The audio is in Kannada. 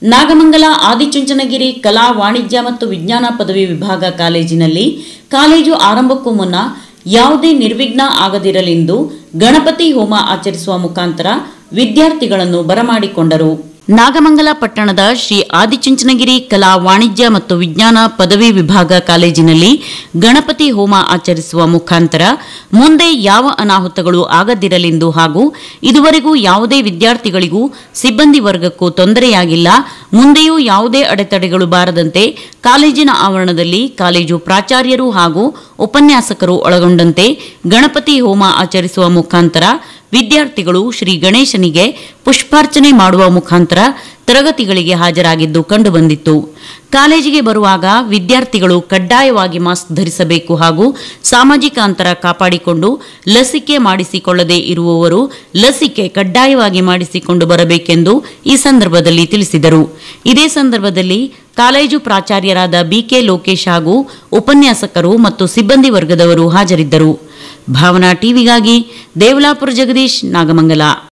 ನಾಗಮಂಗಲ ಆದಿಚುಂಚನಗಿರಿ ಕಲಾ ವಾಣಿಜ್ಯ ಮತ್ತು ವಿಜ್ಞಾನ ಪದವಿ ವಿಭಾಗ ಕಾಲೇಜಿನಲ್ಲಿ ಕಾಲೇಜು ಆರಂಭಕ್ಕೂ ಮುನ್ನ ಯಾವುದೇ ನಿರ್ವಿಘ್ನ ಆಗದಿರಲೆಂದು ಗಣಪತಿ ಹೋಮ ಆಚರಿಸುವ ಮುಖಾಂತರ ವಿದ್ಯಾರ್ಥಿಗಳನ್ನು ಬರಮಾಡಿಕೊಂಡರು ನಾಗಮಂಗಲ ಪಟ್ಟಣದ ಶ್ರೀ ಆದಿಚುಂಚನಗಿರಿ ಕಲಾ ವಾಣಿಜ್ಯ ಮತ್ತು ವಿಜ್ಞಾನ ಪದವಿ ವಿಭಾಗ ಕಾಲೇಜಿನಲ್ಲಿ ಗಣಪತಿ ಹೋಮ ಆಚರಿಸುವ ಮುಖಾಂತರ ಮುಂದೆ ಯಾವ ಅನಾಹುತಗಳು ಆಗದಿರಲೆಂದು ಹಾಗೂ ಇದುವರೆಗೂ ಯಾವುದೇ ವಿದ್ಯಾರ್ಥಿಗಳಿಗೂ ಸಿಬ್ಬಂದಿ ವರ್ಗಕ್ಕೂ ತೊಂದರೆಯಾಗಿಲ್ಲ ಮುಂದೆಯೂ ಯಾವುದೇ ಅಡೆತಡೆಗಳು ಬಾರದಂತೆ ಕಾಲೇಜಿನ ಆವರಣದಲ್ಲಿ ಕಾಲೇಜು ಪ್ರಾಚಾರ್ಯರು ಹಾಗೂ ಉಪನ್ಯಾಸಕರು ಒಳಗೊಂಡಂತೆ ಗಣಪತಿ ಹೋಮ ಆಚರಿಸುವ ಮುಖಾಂತರ ವಿದ್ಯಾರ್ಥಿಗಳು ಶ್ರೀ ಗಣೇಶನಿಗೆ ಪುಷ್ಪಾರ್ಚನೆ ಮಾಡುವ ಮುಖಾಂತರ ತರಗತಿಗಳಿಗೆ ಹಾಜರಾಗಿದ್ದು ಕಂಡುಬಂದಿತ್ತು ಕಾಲೇಜಿಗೆ ಬರುವಾಗ ವಿದ್ಯಾರ್ಥಿಗಳು ಕಡ್ಡಾಯವಾಗಿ ಮಾಸ್ಕ್ ಧರಿಸಬೇಕು ಹಾಗೂ ಸಾಮಾಜಿಕ ಅಂತರ ಕಾಪಾಡಿಕೊಂಡು ಲಸಿಕೆ ಮಾಡಿಸಿಕೊಳ್ಳದೇ ಇರುವವರು ಲಸಿಕೆ ಕಡ್ಡಾಯವಾಗಿ ಮಾಡಿಸಿಕೊಂಡು ಬರಬೇಕೆಂದು ಈ ಸಂದರ್ಭದಲ್ಲಿ ತಿಳಿಸಿದರು ಇದೇ ಸಂದರ್ಭದಲ್ಲಿ ಕಾಲೇಜು ಪ್ರಾಚಾರ್ಯರಾದ ಬಿಕೆ ಲೋಕೇಶ್ ಹಾಗೂ ಉಪನ್ಯಾಸಕರು ಮತ್ತು ಸಿಬ್ಬಂದಿ ವರ್ಗದವರು ಹಾಜರಿದ್ದರು ಭಾವನಾ ಟಿವಿಗಾಗಿ ದೇವಲಾಪುರ ಜಗದೀಶ್ ನಾಗಮಂಗಲ